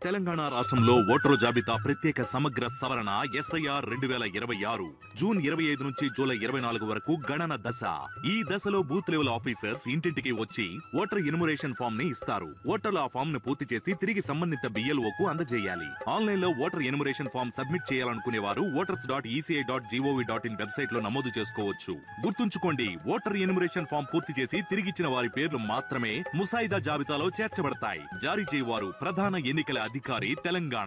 తెలంగాణ రాష్ట్రంలో ఓటరు జాబితా ప్రత్యేక సమగ్ర సవరణ ఎస్ఐఆర్ రెండు వేల ఇరవై ఆరు జూన్ ఇరవై ఐదు నుంచి జూలై ఇరవై నాలుగు వరకు గణన దశ ఈ దశలో బూత్ లెవెల్ ఆఫీసర్స్ ఇంటింటికి వచ్చి ఓటర్ ఇనుమరేషన్ ఫామ్ ని ఇస్తారు ఓటర్లు ఆ ఫామ్ ను పూర్తి చేసి తిరిగి సంబంధిత బిఎల్ఓ కు అందజేయాలి ఆన్లైన్ లో ఓటర్ ఎనుమరేషన్ ఫామ్ సబ్మిట్ చేయాలనుకునే వారు voters dot ECI dot GOV dot in website లో నమోదు చేసుకోవచ్చు గుర్తుంచుకోండి ఓటర్ ఎనుమరేషన్ ఫామ్ పూర్తి చేసి తిరిగిచ్చిన వారి పేర్లు మాత్రమే ముసాయిదా జాబితాలో చేర్చబడతాయి జారీ చేయవారు ప్రధాన ఎన్నికల అధికారి తెలంగాణ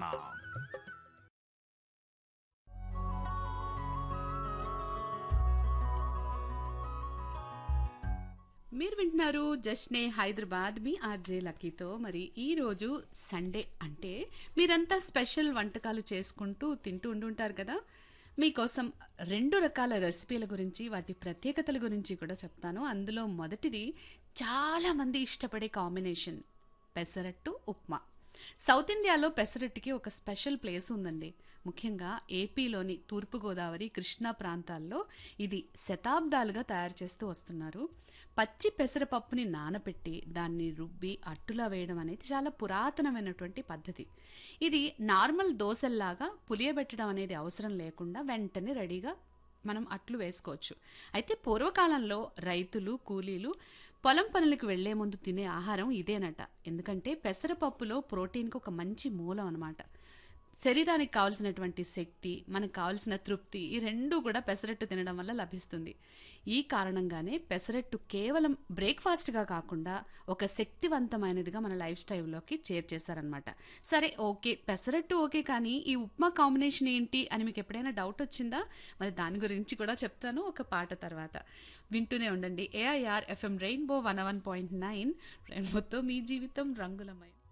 మీరు వింటున్నారు జస్నే హైదరాబాద్ మీ ఆర్జే లక్కీతో మరి ఈ రోజు సండే అంటే మీరంతా స్పెషల్ వంటకాలు చేసుకుంటూ తింటూ ఉండుంటారు కదా మీకోసం రెండు రకాల రెసిపీల గురించి వాటి ప్రత్యేకతల గురించి కూడా చెప్తాను అందులో మొదటిది చాలామంది ఇష్టపడే కాంబినేషన్ పెసరట్టు ఉప్మా సౌత్ ఇండియాలో పెసరట్టుకి ఒక స్పెషల్ ప్లేస్ ఉందండి ముఖ్యంగా ఏపీలోని తూర్పుగోదావరి కృష్ణా ప్రాంతాల్లో ఇది శతాబ్దాలుగా తయారు చేస్తూ వస్తున్నారు పచ్చి పెసరపప్పుని నానబెట్టి దాన్ని రుబ్బి అట్టులా వేయడం అనేది చాలా పురాతనమైనటువంటి పద్ధతి ఇది నార్మల్ దోశల్లాగా పులియబెట్టడం అనేది అవసరం లేకుండా వెంటనే రెడీగా మనం అట్లు వేసుకోవచ్చు అయితే పూర్వకాలంలో రైతులు కూలీలు పొలం పనులకు వెళ్లే ముందు తినే ఆహారం ఇదేనట ఎందుకంటే పెసరపప్పులో ప్రోటీన్కి ఒక మంచి మూలం అనమాట శరీరానికి కావాల్సినటువంటి శక్తి మనకు కావాల్సిన తృప్తి ఈ రెండు కూడా పెసరట్టు తినడం వల్ల లభిస్తుంది ఈ కారణంగానే పెసరట్టు కేవలం బ్రేక్ఫాస్ట్గా కాకుండా ఒక శక్తివంతమైనదిగా మన లైఫ్ స్టైల్లోకి చేర్చేశారనమాట సరే ఓకే పెసరట్టు ఓకే కానీ ఈ ఉప్మా కాంబినేషన్ ఏంటి అని మీకు ఎప్పుడైనా డౌట్ వచ్చిందా మరి దాని గురించి కూడా చెప్తాను ఒక పాట తర్వాత వింటూనే ఉండండి AIR FM rainbow one one point nine రెయిన్బోతో మీ జీవితం రంగులమయం